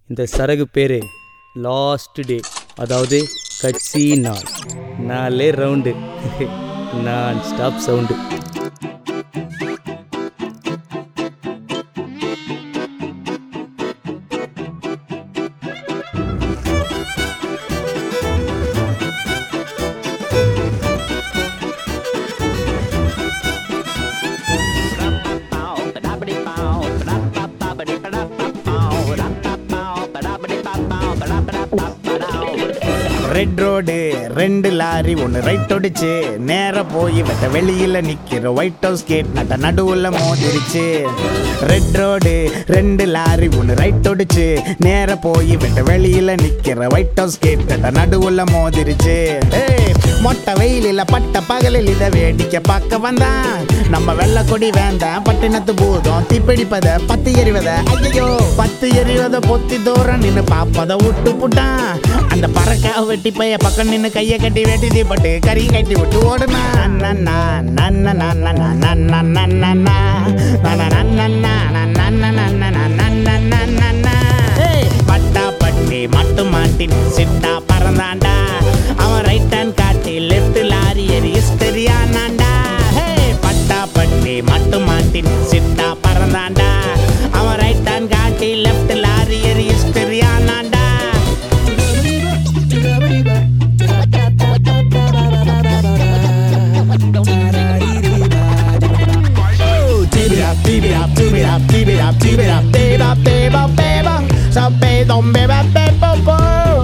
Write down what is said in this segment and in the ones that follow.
இந்த சரகு பேர் last day அதாவது கட்சி நாள் நாலே ரவுண்டு நான் ஸ்டாப் சவுண்டு ரெட் ரோடு ரெண்டு லாரி ஒன்று ரைட் ஒடிச்சு நேரா போய் வெட்ட வெளியில நிக்கிற ஒயிட் ஹவுஸ் கேட் நட்ட நடுவுல மோதிருச்சு ரெட் ரோடு ரெண்டு லாரி ஒன்று ரைட் ஒடிச்சு நேரா போய் வெட்ட வெளியில நிக்கிற ஒயிட் ஹவுஸ் கேட் நட்ட நடுவுல மோதிருச்சு ஏய், மொட்டை வெயிலில் பட்ட பகலில் இதை வேடிக்கை பார்க்க வந்தான் நம்ம வெள்ளை கொடி வேண்டாம் பட்டினத்து பூதம் தீப்பிடிப்பத பத்து எறிவத ஐயோ பத்து எறிவத பொத்தி தூரம் நின்னு பாப்பத விட்டு புட்டான் அந்த பறக்கா வெட்டி பைய பக்கம் நின்னு கைய கட்டி வெட்டி தீப்பட்டு கறி கட்டி விட்டு ஓடுனா நன்னா நன்னா நன்னா நன்னா நன்னா நன்னா பட்டா பட்டி மட்டு மாட்டின் சிட்டா பறந்தாண்டா அவன் ரைட் ஹேண்ட் காட்டி லெஃப்ட் லாரி எரி ஹிஸ்டரியானாண்டா ஹே பட்டா பட்டி மட்டு மாட்டின் சிட்டா பறந்தாண்டா அவன் ரைட் ஹேண்ட் காட்டி லெஃப்ட் லாரி எரி ஹிஸ்டரியானாண்டா Tip it up, tip it up, tip it up, tip it up, tip it up, tip up, tip up, tip up. So be dum be ba be bo bo.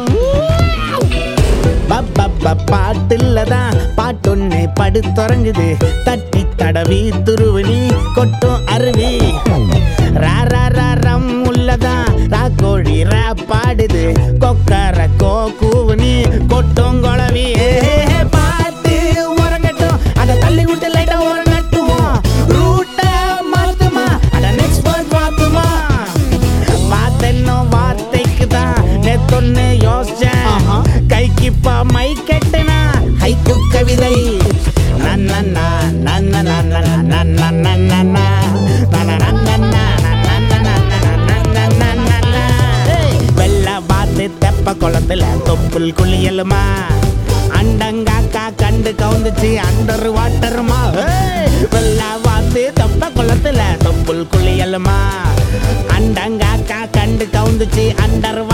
பப்பப்ப பாட்டுல தான் பாட்டொன்னு படுத்துறங்குது தட்டி தடவி துருவனி கொட்டும் அருவி ரா ரா ரா ரம் உள்ளதான் ரா கோழி ரா பாடுது கொக்கர கோ கூவனி கொட்டும் குழவி பாட்டு உறங்கட்டும் அதை தள்ளி விட்டு லைட்டா ஒரு நட்டுவோம் ரூட்ட மாத்துமா அட நெக்ஸ்ட் பர்த் மாத்துமா பார்த்தென்னோ வார்த்தைக்கு தான் நேத்தொன்னு யோசிச்சேன் கைக்குப்பா மை கெட்டனா ஹைக்கு கவிதை நன்னண்ணா நன்னண்ணா நன்னண்ணா நன்னண்ணா நன்னண்ணா நன்னண்ணா வெள்ள வாத்து தெப்ப குளத்துல தொப்புள் குளியலுமா அண்டங்காக்கா கண்டு கவுந்துச்சு அண்டர் வாட்டருமா வெள்ள வாத்து தெப்ப குளத்துல தொப்புள் குளியலுமா அண்டங்காக்கா கண்டு கவுந்துச்சு அண்டர்